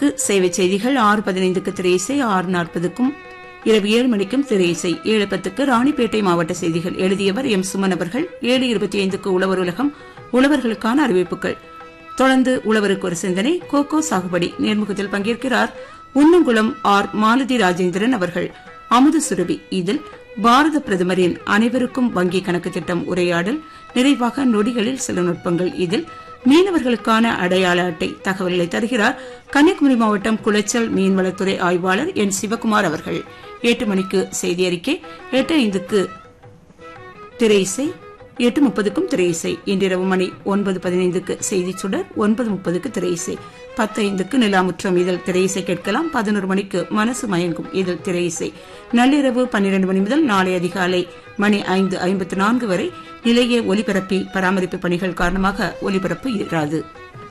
மணிக்கு சேவை செய்திகள் ஆறு பதினைந்துக்கு திரையிசை ஆறு நாற்பதுக்கும் இரவு ஏழு மணிக்கும் திரையிசை ஏழு பத்துக்கு ராணிப்பேட்டை மாவட்ட செய்திகள் எழுதியவர் எம் சுமன் அவர்கள் ஏழு இருபத்தி ஐந்துக்கு உழவர் உலகம் உழவர்களுக்கான அறிவிப்புகள் தொடர்ந்து உழவருக்கு ஒரு சிந்தனை கோகோ சாகுபடி நேர்முகத்தில் பங்கேற்கிறார் உன்னங்குளம் ஆர் மாலதி ராஜேந்திரன் அவர்கள் அமுது சுரபி இதில் பாரத பிரதமரின் அனைவருக்கும் வங்கி கணக்கு திட்டம் உரையாடல் நிறைவாக நொடிகளில் சில நுட்பங்கள் இதில் மீனவர்களுக்கான அடையாள அட்டை தகவல்களை தருகிறார் கன்னியாகுமரி மாவட்டம் குளச்சல் மீன்வளத்துறை ஆய்வாளர் என் சிவகுமார் அவர்கள் எட்டு மணிக்கு செய்தி அறிக்கை எட்டு ஐந்துக்கு திரையிசை எட்டு முப்பதுக்கும் திரையிசை இன்றிரவு மணி ஒன்பது பதினைந்துக்கு செய்தி சுடர் ஒன்பது முப்பதுக்கு திரையிசை பத்து ஐந்துக்கு நிலாமுற்றம் இதில் திரையிசை கேட்கலாம் பதினோரு மணிக்கு மனசு மயங்கும் இதில் திரையிசை நள்ளிரவு பன்னிரண்டு மணி முதல் நாளை அதிகாலை மணி ஐந்து ஐம்பத்து நான்கு வரை நிலைய ஒலிபரப்பில் பராமரிப்பு பணிகள் காரணமாக ஒலிபரப்பு இராது